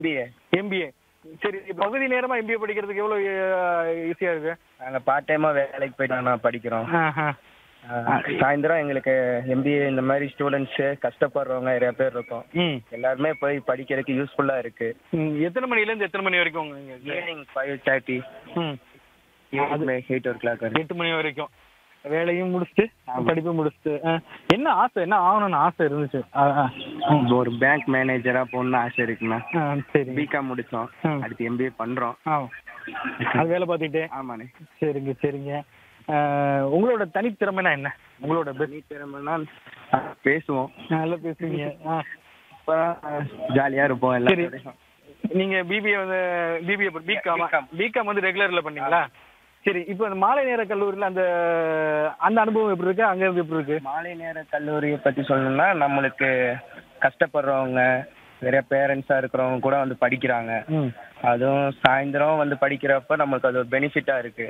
MBA MBA சரி பகுதி நேரமா எம்பிஏ படிக்கிறதுக்கு எவ்வளவு ஈஸியா இருக்கு நாங்கள் பார்ட் டைமாக வேலைக்கு போயிட்டு நான் படிக்கிறோம் ஆஹா. அஹ், சாயந்தரம் எங்களுக்கு எம்பிஏ இந்த மாதிரி ஸ்டூடெண்ட்ஸு கஷ்டப்படுறவங்க நிறைய பேர் இருக்கோம் ம் எல்லாருமே போய் படிக்கிறதுக்கு யூஸ்ஃபுல்லாக இருக்கு ம், எத்தனை மணில இருந்து எத்தனை மணி வரைக்கும் உங்க இங்க? Evening five thirty um eight o'clock வரைக்கும் எட்டு மணி வரைக்கும் வேலையும் முடிச்சுட்டு படிப்பும் முடிச்சுட்டு ஆ. என்ன ஆசை என்ன ஆகணும்னு ஆசை இருந்துச்சு ஆ, ஆ. ம். ஒரு பேங்க் மேனேஜராக போகணும்னு ஆசை இருக்குண்ணா ஆ, சரி பிகாம் முடித்தோம் ம். அடுத்து எம்பிஏ பண்ணுறோம் ஆ அது வேலை பார்த்துக்கிட்டே ஆமாண்ணே சரிங்க சரிங்க ஆ, உங்களோட தனித்திறமைனா என்ன உங்களோட பெஸ்ட் தனி திறமைனா பேசுவோம் நல்லா பேசுவீங்க ஆ. இப்போ ஜாலியாக இருப்போம் சரி எல்லாம் நீங்க பிபிஏ வந்து பிபிஏ பிகாம் BCom. பிகாம் வந்து ரெகுலர்ல பண்ணீங்களா சரி இப்போ அந்த மாலை நேர கல்லூரியில் அந்த அந்த அனுபவம் எப்படி இருக்கு அங்க இருந்து எப்படி இருக்கு மாலை நேர கல்லூரியை பற்றி சொல்லணும்னா நம்மளுக்கு கஷ்டப்படுறவங்க நிறைய பேரண்ட்ஸாக இருக்கிறவங்க கூட வந்து படிக்கிறாங்க ம் அதுவும் சாயந்தரம் வந்து படிக்கிறப்ப நம்மளுக்கு அது ஒரு பெனிஃபிட்டாக இருக்கு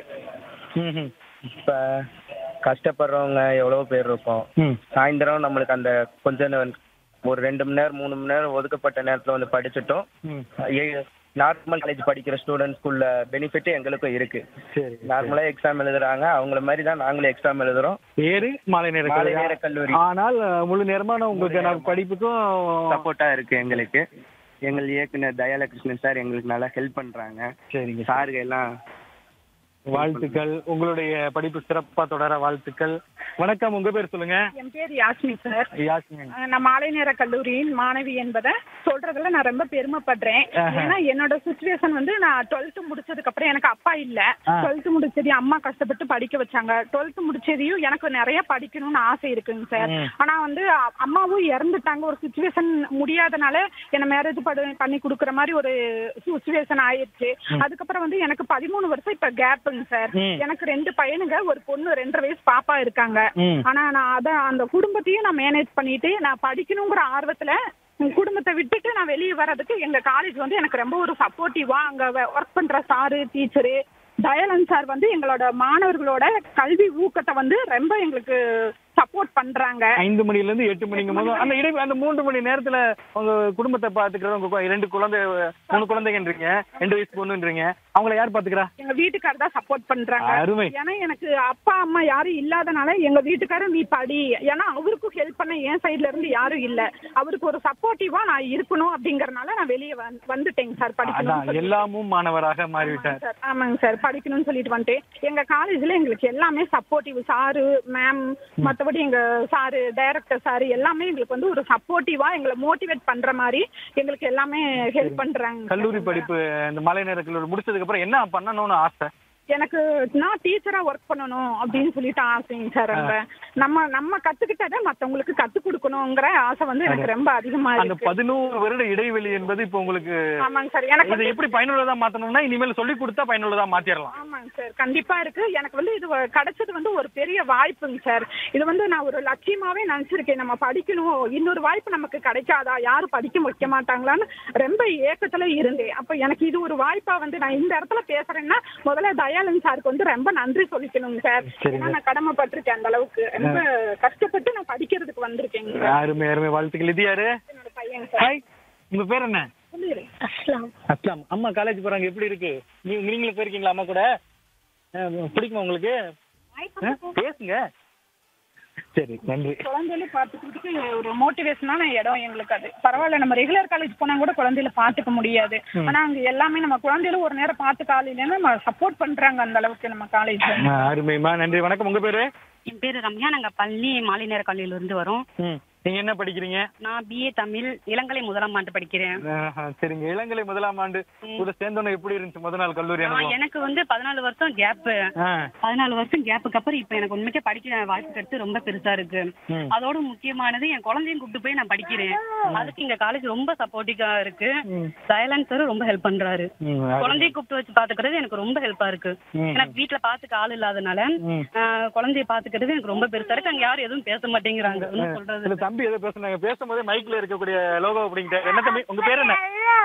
ம் ம் இப்போ கஷ்டப்படுறவங்க எவ்வளோ பேர் இருக்கோம் ம் சாயந்தரம் நம்மளுக்கு அந்த கொஞ்ச நேரம் ஒரு ரெண்டு மணி நேரம் மூணு மணி நேரம் ஒதுக்கப்பட்ட நேரத்தில் வந்து படிச்சுட்டோம் ம் நார்மல் காலேஜ் படிக்கிற ஸ்டூடெண்ட்ஸ்குள்ள பெனிஃபிட் எங்களுக்கும் இருக்கு சரி நார்மலாக எக்ஸாம் எழுதுறாங்க அவங்கள மாதிரி தான் நாங்களும் எக்ஸாம் எழுதுறோம் பேரு மாலை நேர மாலை கல்லூரி. நேர கல்லூரி ஆனால் முழு நேரமான உங்களுக்கு நான் படிப்புக்கும் சப்போர்ட்டாக இருக்கு எங்களுக்கு எங்கள் இயக்குனர் தயால கிருஷ்ணன் சார் எங்களுக்கு நல்லா ஹெல்ப் பண்றாங்க சரிங்க சாருங்க எல்லாம் வாழ்த்துக்கள் உங்களுடைய படிப்பு சிறப்பா தொடர வாழ்த்துக்கள் வணக்கம் உங்க பேர் சொல்லுங்க என் பேர் யாஸ்மி சார் யாஸ்மின் அஹ் நான் மாலை நேர கல்லூரியின் மாணவி என்பதை சொல்றதுல நான் ரொம்ப பெருமைப்படுறேன் ஆஹா. ஏன்னா என்னோட சுச்சுவேஷன் வந்து நான் டுவெல்த் முடிச்சதுக்கு அப்புறம் எனக்கு அப்பா இல்ல ஆ. டுவெல்த் முடிச்சதையும் அம்மா கஷ்டப்பட்டு படிக்க வச்சாங்க டுவெல்த் முடிச்சதையும் எனக்கு நிறைய படிக்கணும்னு ஆசை இருக்குங்க சார் ம். ஆனா வந்து அ- அம்மாவும் இறந்துட்டாங்க ஒரு சுச்சுவேஷன் முடியாதனால என்ன மேரேஜ் பண்ணி கொடுக்குற மாதிரி ஒரு சுச்சுவேஷன் ஆயிடுச்சு அதுக்கப்புறம் வந்து எனக்கு பதிமூணு வருஷம் இப்ப கேப்புங்க சார் ம். எனக்கு ரெண்டு பையனுங்க ஒரு பொண்ணு ரெண்டரை வயசு பாப்பா இருக்காங்க ம். ஆனா நான் அத அந்த குடும்பத்தையும் நான் மேனேஜ் பண்ணிட்டு நான் படிக்கணுங்கிற ஆர்வத்துல உம் குடும்பத்தை விட்டுட்டு நான் வெளியே வர்றதுக்கு எங்க காலேஜ் வந்து எனக்கு ரொம்ப ஒரு சப்போர்ட்டிவா அங்க ஒர்க் பண்ற சாரு டீச்சரு தயானந்த் சார் வந்து எங்களோட மாணவர்களோட கல்வி ஊக்கத்தை வந்து ரொம்ப எங்களுக்கு சப்போர்ட் பண்றாங்க ஐந்து மணில இருந்து எட்டு மணிக்கும் போது அந்த இடை அந்த மூன்று மணி நேரத்துல உங்க குடும்பத்தை பாத்துக்கிறவங்க கு- ரெண்டு குழந்தை மூணு குழந்தைங்கன்றீங்க ரெண்டு வயசு பொண்ணுன்றீங்க அவங்கள யார் பாத்துக்கிறா எங்க வீட்டுக்காரர் தான் சப்போர்ட் பண்றாங்க அருமை. ஏன்னா எனக்கு அப்பா அம்மா யாரும் இல்லாதனால எங்க வீட்டுக்காரர் நீ படி ஏன்னா அவருக்கும் ஹெல்ப் பண்ண என் சைடுல இருந்து யாரும் இல்ல அவருக்கு ஒரு சப்போர்ட்டிவா நான் இருக்கணும் அப்படிங்கறதுனால நான் வெளியே வந்துட்டேங்க சார் படிக்கணும் அதான் எல்லாமும் மாணவராக மாறிவிட்டார் சார் ஆமாங்க சார் படிக்கணும்னு சொல்லிட்டு வந்துட்டு எங்க காலேஜ்ல எங்களுக்கு எல்லாமே சப்போர்ட்டிவ் சாரு மேம் மத்தபடி எங்க சாரு டைரக்டர் சாரு எல்லாமே எங்களுக்கு வந்து ஒரு சப்போர்ட்டிவா எங்களை மோட்டிவேட் பண்ற மாதிரி எங்களுக்கு எல்லாமே ஹெல்ப் பண்றாங்க sir. கல்லூரி படிப்பு இந்த மலை நேர கல்லூரி முடிச்சதுக்கு அப்புறம் என்ன பண்ணணும்னு ஆசை எனக்கு நான் டீச்சரா ஒர்க் பண்ணணும் அப்படின்னு சொல்லிட்டு ஆசைங்க சார் அங்க நம்ம நம்ம கத்துக்கிட்டதை மத்தவங்களுக்கு கத்து கொடுக்கணுங்கிற ஆசை வந்து எனக்கு ரொம்ப அதிகமா அந்த இருக்கு பதினோரு வருட இடைவெளி என்பது இப்ப உங்களுக்கு ஆமாங்க சார் எனக்கு இதை எப்படி பயனுள்ளதா மாத்தணும்னா இனிமேல் சொல்லி கொடுத்தா பயனுள்ளதா மாத்திரலாம் ஆமாங்க சார் கண்டிப்பா இருக்கு எனக்கு வந்து இது வ- கிடைச்சது வந்து ஒரு பெரிய வாய்ப்புங்க சார் இது வந்து நான் ஒரு லட்சியமாவே நினைச்சிருக்கேன் நம்ம படிக்கணும் இன்னொரு வாய்ப்பு நமக்கு கிடைக்காதா யாரும் படிக்க வைக்க மாட்டாங்களான்னு ரொம்ப ஏக்கத்துல இருந்தேன் அப்ப எனக்கு இது ஒரு வாய்ப்பா வந்து நான் இந்த இடத்துல பேசுறேன்னா முதல்ல தயானந்த் சாருக்கு வந்து ரொம்ப நன்றி சொல்லிக்கணுங்க சார் சரிங்க. ஏன்னா நான் கடமைப்பட்டிருக்கேன் அந்த அளவுக்கு ரொம்ப கஷ்டப்பட்டு நான் படிக்கிறதுக்கு வந்திருக்கேங்க சார் அருமை அருமை வாழ்த்துக்கள் இது யாரு என்னோட பையன் சார் ஹாய் உங்க பேர் என்ன சொல்லிடுறேன் அஸ்லாம் அஸ்லாம் அம்மா காலேஜ் போறாங்க எப்படி இருக்கு நீங்க நீங்களும் போயிருக்கீங்களா அம்மா கூட அஹ், பிடிக்குமா உங்களுக்கு அஹ், பேசுங்க சரி நன்றி குழந்தையில பார்த்துக்கிறதுக்கு ஒரு மோட்டிவேஷனான இடம் எங்களுக்கு அது பரவாயில்ல நம்ம ரெகுலர் காலேஜ் போனா கூட குழந்தையில பார்த்துக்க முடியாது ஆனா அங்க எல்லாமே நம்ம குழந்தையில ஒரு நேரம் பார்த்து காலையில நம்ம சப்போர்ட் பண்றாங்க அந்த அளவுக்கு நம்ம காலேஜ் அஹ், அருமைம்மா நன்றி வணக்கம் உங்க பேரு என் பேரு ரம்யா நாங்க பள்ளி மாலை நேர கல்லூரியில இருந்து வரோம் ம் நீங்க என்ன படிக்கிறீங்க நான் பிஏ தமிழ் இளங்கலை முதலாம் ஆண்டு படிக்கிறேன் ஆஹா, சரிங்க இளங்கலை முதலாம் ஆண்டு கூட சேர்ந்தோன்னே எப்படி இருந்துச்சு முத நாள் கல்லூரி நான் அனுபவம் எனக்கு வந்து பதினாலு வருஷம் கேப் ஆ, பதினாலு வருஷம் கேப்புக்கு அப்புறம் இப்ப எனக்கு உண்மைக்கே படிக்க வாய்ப்பு கிடைச்சு ரொம்ப பெருசா இருக்கு ம். அதோட முக்கியமானது என் குழந்தையும் கூப்பிட்டு போய் நான் படிக்கிறேன் அதுக்கு எங்க காலேஜ் ரொம்ப சப்போர்ட்டிவா இருக்கு சைலன்ஸ் சார் ரொம்ப ஹெல்ப் பண்றாரு ம், குழந்தைய கூப்பிட்டு வச்சு பாத்துக்கிறது எனக்கு ரொம்ப ஹெல்ப்பா இருக்கு ம். எனக்கு வீட்டுல பாத்துக்க ஆள் இல்லாதனால ம். ஆஹ், குழந்தைய பாத்துக்கிறது எனக்கு ரொம்ப பெருசா இருக்கு அங்க யாரும் எதுவும் பேச மாட்டேங்கிறாங்க ஒன்னும் சொல்றது இல்ல தம்பி ஏதோ பேசுனாங்க பேசும்போதே மைக்ல இருக்கக்கூடிய லோகோ அப்படிங்கிட்ட என்ன தம்பி உங்க பேர் என்ன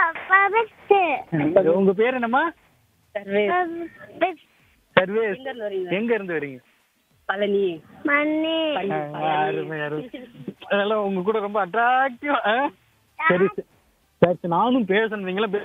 உங்க பேர் என்னம்மா சர்வே சர்வேஸ் எங்க இருந்து வரீங்க எங்க இருந்து வரீங்க பழனி பழனி, ஆ, அருமை அருமை அதெல்லாம் உங்க கூட ரொம்ப அட்ராக்டிவ் சரி சரி. சரி சரி, நானும் பேசணுவீங்களா